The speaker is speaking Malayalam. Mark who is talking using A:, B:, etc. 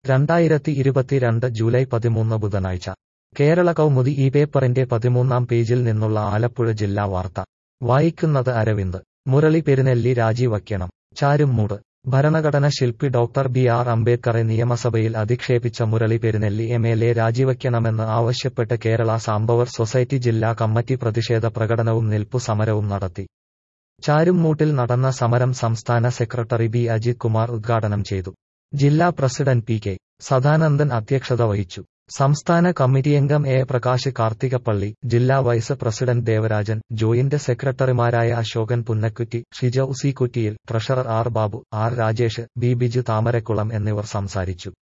A: രണ്ടായിരത്തി ഇരുപത്തിരണ്ട് ജൂലൈ പതിമൂന്ന് ബുധനാഴ്ച കേരള കൗമുദി ഈ പേപ്പറിന്റെ പതിമൂന്നാം പേജിൽ നിന്നുള്ള ആലപ്പുഴ ജില്ലാ വാർത്ത വായിക്കുന്നത് അരവിന്ദ് മുരളി പെരുന്നെല്ലി രാജിവയ്ക്കണം ചാരുമൂട് ഭരണഘടന ശില്പി ഡോക്ടർ ബി ആർ അംബേദ്കറെ നിയമസഭയിൽ അധിക്ഷേപിച്ച Murali Perunnelli M L A രാജിവയ്ക്കണമെന്ന് ആവശ്യപ്പെട്ട് കേരള സാംബവർ സൊസൈറ്റി ജില്ലാ കമ്മിറ്റി പ്രതിഷേധ പ്രകടനവും നിൽപ്പു സമരവും നടത്തി ചാരുമൂട്ടിൽ നടന്ന സമരം സംസ്ഥാന സെക്രട്ടറി ബി അജിത് കുമാർ ഉദ്ഘാടനം ചെയ്തു ജില്ലാ പ്രസിഡന്റ് പി കെ സദാനന്ദൻ അധ്യക്ഷത വഹിച്ചു സംസ്ഥാന കമ്മിറ്റിയംഗം എ പ്രകാശ് കാർത്തികപ്പള്ളി ജില്ലാ വൈസ് പ്രസിഡന്റ് ദേവരാജൻ ജോയിന്റ് സെക്രട്ടറിമാരായ Ashokan Punnakkutti Shija Usikkuttiyil treasurer R Babu R Rajesh B Biju Thamarakkulam എന്നിവർ സംസാരിച്ചു